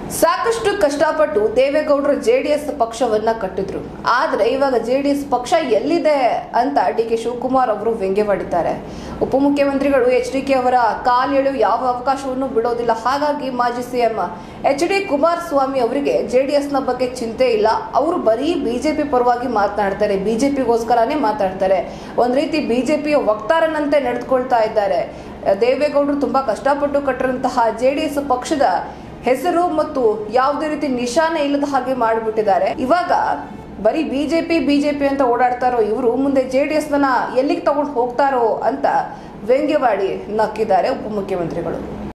ಸಾಕಷ್ಟು ಕಷ್ಟಪಟ್ಟು ದೇವೇಗೌಡರು ಜೆ ಡಿ ಎಸ್ ಪಕ್ಷವನ್ನ ಕಟ್ಟಿದ್ರು ಆದ್ರೆ ಇವಾಗ ಜೆ ಡಿ ಎಸ್ ಪಕ್ಷ ಎಲ್ಲಿದೆ ಅಂತ ಡಿ ಕೆ ಶಿವಕುಮಾರ್ ಅವರು ವ್ಯಂಗ್ಯವಾಡಿದ್ದಾರೆ ಉಪಮುಖ್ಯಮಂತ್ರಿಗಳು ಎಚ್ ಡಿ ಕೆ ಅವರ ಕಾಲೆಳು ಯಾವ ಅವಕಾಶವನ್ನು ಬಿಡೋದಿಲ್ಲ ಹಾಗಾಗಿ ಮಾಜಿ ಸಿಎಂ ಎಚ್ ಡಿ ಕುಮಾರಸ್ವಾಮಿ ಅವರಿಗೆ ಜೆ ಡಿ ಎಸ್ನ ಬಗ್ಗೆ ಚಿಂತೆ ಇಲ್ಲ ಅವರು ಬರೀ ಬಿಜೆಪಿ ಪರವಾಗಿ ಮಾತನಾಡ್ತಾರೆ ಬಿಜೆಪಿಗೋಸ್ಕರನೇ ಮಾತಾಡ್ತಾರೆ ಒಂದ್ ರೀತಿ ಬಿಜೆಪಿಯ ವಕ್ತಾರನಂತೆ ನಡೆದುಕೊಳ್ತಾ ಇದ್ದಾರೆ ದೇವೇಗೌಡರು ತುಂಬಾ ಕಷ್ಟಪಟ್ಟು ಕಟ್ಟಿರುವಂತಹ ಜೆ ಡಿ ಎಸ್ ಪಕ್ಷದ ಹೆಸರು ಮತ್ತು ಯಾವುದೇ ರೀತಿ ನಿಶಾನೆ ಇಲ್ಲದ ಹಾಗೆ ಮಾಡಿಬಿಟ್ಟಿದ್ದಾರೆ ಇವಾಗ ಬರೀ ಬಿಜೆಪಿ ಬಿಜೆಪಿ ಅಂತ ಓಡಾಡ್ತಾರೋ ಇವರು ಮುಂದೆ ಜೆ ಡಿ ಎಸ್ನ ಎಲ್ಲಿಗೆ ತಗೊಂಡು ಹೋಗ್ತಾರೋ ಅಂತ ವ್ಯಂಗ್ಯವಾಡಿ ನಕ್ಕಿದ್ದಾರೆ ಉಪಮುಖ್ಯಮಂತ್ರಿಗಳು